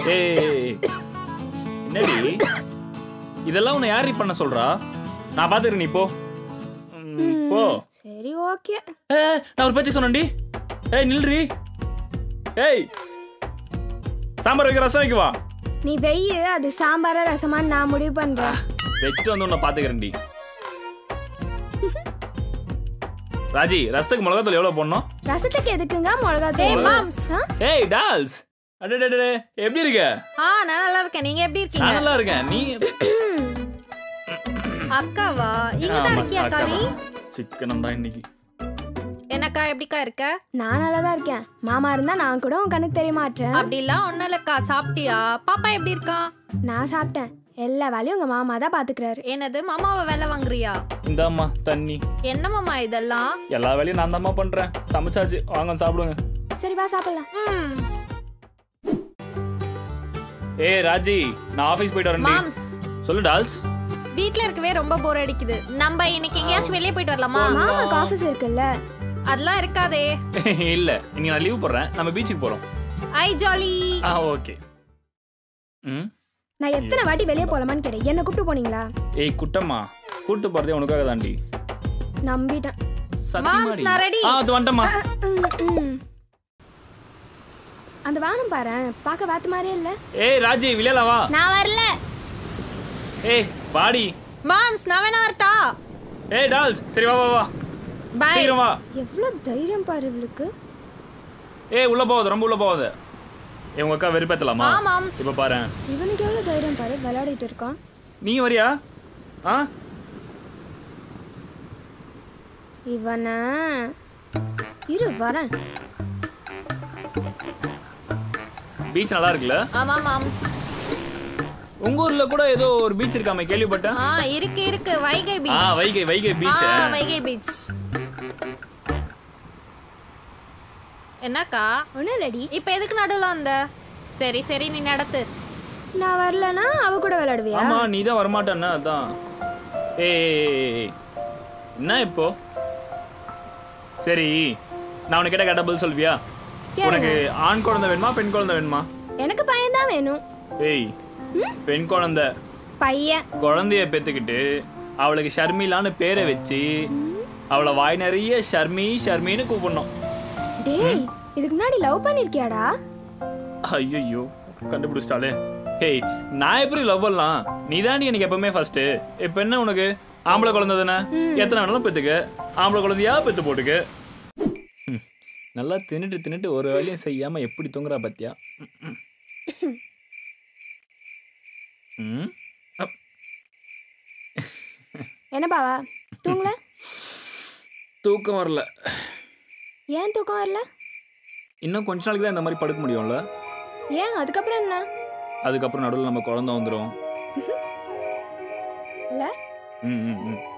ஏய் என்னடி இதெல்லாம் உன்னை யாரி பண்ண சொல்றா நான் பாத்துக்கிறேன் நீ போ ம், போ சரி ஓகே ஏ நான் ஒரு பேச்சு சொன்னேன்டி ஏய் நில்றி ஏய் சாம்பார் வைக்க ரசம் வைக்கவா நீ வெய்யு அது சாம்பாரா ரசமான்னு நான் முடிவு பண்றேன் வச்சுட்டு வந்து உன்னை பாத்துக்கிறேன்டி ராஜி ரசத்துக்கு மிளகாத்தூள் எவ்வளவு போடணும் ரசத்துக்கு எதுக்குங்க மிளகா ஏய் தூள் மாம்ஸ் ஏய் டால்ஸ் அடடடடே எப்படி இருக்க ஆ நான் நல்லா இருக்கேன் நீங்க எப்படி இருக்கீங்க நான் நல்லா இருக்கேன் நீ அக்காவா இங்க தான் ஆமா, இருக்கியா அக்கா நீ சிக்கனம்டா இன்னைக்கு என்னக்கா எப்படிக்கா இருக்க நான் நல்லா தான் இருக்கேன் மாமா இருந்தா நான் கூட உன் கண்ணுக்கு தெரிய மாட்டேன் அப்படிலாம் ஒண்ணும் இல்லக்கா சாப்பிட்டியா பாப்பா எப்படி இருக்கான் நான் சாப்பிட்டேன் எல்லா வேலையும் உங்க மாமா தான் பாத்துக்கிறாரு என்னது மாமாவை வேலை வாங்குறியா இந்தாம்மா தண்ணி என்ன மாமா இதெல்லாம் எல்லா வேலையும் நான் தாம்மா பண்றேன் சமைச்சாச்சு வாங்க சாப்பிடுங்க சரி வா சாப்பிடலாம் ம், ஏய் ராஜி நான் ஆபீஸ் போயிட்டு வரேன் மாம்ஸ் சொல்லு டால்ஸ் வீட்ல இருக்கவே ரொம்ப போர் அடிக்குது நம்ம இன்னைக்கு எங்கேயாச்சும் வெளியே போயிட்டு வரலாமா மாமாக்கு ஆபீஸ் இருக்குல்ல அதெல்லாம் இருக்காதே இல்ல இன்னைக்கு நான் லீவ் போடுறேன் நம்ம பீச்சுக்கு போறோம் ஐ ஜாலி ஆ ஓகே ம் நான் எத்தனை வாட்டி வெளியே போலாமான்னு கேட்டேன் என்ன கூப்பிட்டு போனீங்களா ஏய் குட்டம்மா கூட்டு போறதே உனக்காக தாண்டி நம்பிட்டேன் மாம்ஸ், நான் ready. ஆ அது வந்துட்டம்மா ம், ம். அந்த வானம் பாரு பார்க்க வாத்து மாதிரியே இல்ல ஏய் ராஜி விளையாடல வா நான் வரல ஏய் வாடி மாம்ஸ் நான் வேணா வரட்டா ஏய் டால்ஸ் சரி வா வா வா பை சீக்கிரம் வா எவ்வளவு தைரியம் பாரு இவளுக்கு ஏய் உள்ள போகாத ரொம்ப உள்ள போகாத ஏய் உங்க அக்கா வெறுப்பேத்தலாமா ஆ, மாம்ஸ். இப்ப பாரு இவனுக்கு எவ்வளவு தைரியம் பாரு விளையாடிட்டு இருக்கான் நீ வரியா ஆ இவன இரு வரேன் பீச் நல்லா இருக்குல்ல ஆமா மாம்ஸ் உங்க ஊர்ல கூட ஏதோ ஒரு பீச் இருக்காமே கேள்விப்பட்டேன் ஆ இருக்கு இருக்கு வைகை ஆ பீச் வைகை வைகை ஆ பீச் வைகை பீச் என்னக்கா ஒன்னும் இல்லடி இப்ப எதுக்கு நடுவுல வந்த சரி சரி நீ நடத்து நான் வரலனா அவ கூட விளையாடுவியா ஆமா நீ தான் வரமாட்டேன்னா அதான் ஏய், ஏய் ஏய், ஏய். என்ன இப்போ சரி நான் உனக்கு கேட்ட கேட்ட பதில் சொல்வியா கேளுங்க. உனக்கு ஆண் குழந்தை வேணுமா பெண் குழந்தை வேணுமா எனக்கு பையன் தான் வேணும் ஏய் பெண் குழந்தை பையன் குழந்தைய பெத்துக்கிட்டு அவளுக்கு ஷர்மிலான்னு பேரை வச்சு அவளை வாய் நிறைய ஷர்மி ஷர்மின்னு கூப்பிடணும் டேய் இதுக்கு முன்னாடி லவ் பண்ணிருக்கியாடா ஐயோ கண்டுபிடிச்சிட்டாலே ஏய் நான் எப்படி லவ் பண்ணலாம் நீ தாண்டி எனக்கு எப்பவுமே ஃபர்ஸ்ட் இப்போ என்ன உனக்கு ஆம்பளை குழந்தை தானே எத்தனை வேணாலும் பெத்துக்க ஆம்பளை குழந்தையா பெத்து போட்டுக்க ம், நல்லா தின்னுட்டு தின்னுட்டு ஒரு வேலையும் செய்யாம எப்படி தூங்குறா பாத்தியா ம், ம். ம் அப். என்ன பாவா தூங்கல தூக்கம் வரல ஏன் தூக்கம் வரல இன்னும் கொஞ்ச நாளைக்கு தான் இந்த மாதிரி படுக்க முடியும்ல ஏன் அதுக்கப்புறம் என்ன அதுக்கப்புறம் நடுவில் நம்ம குழந்தை வந்துடும் இல்ல ம் ம் ம்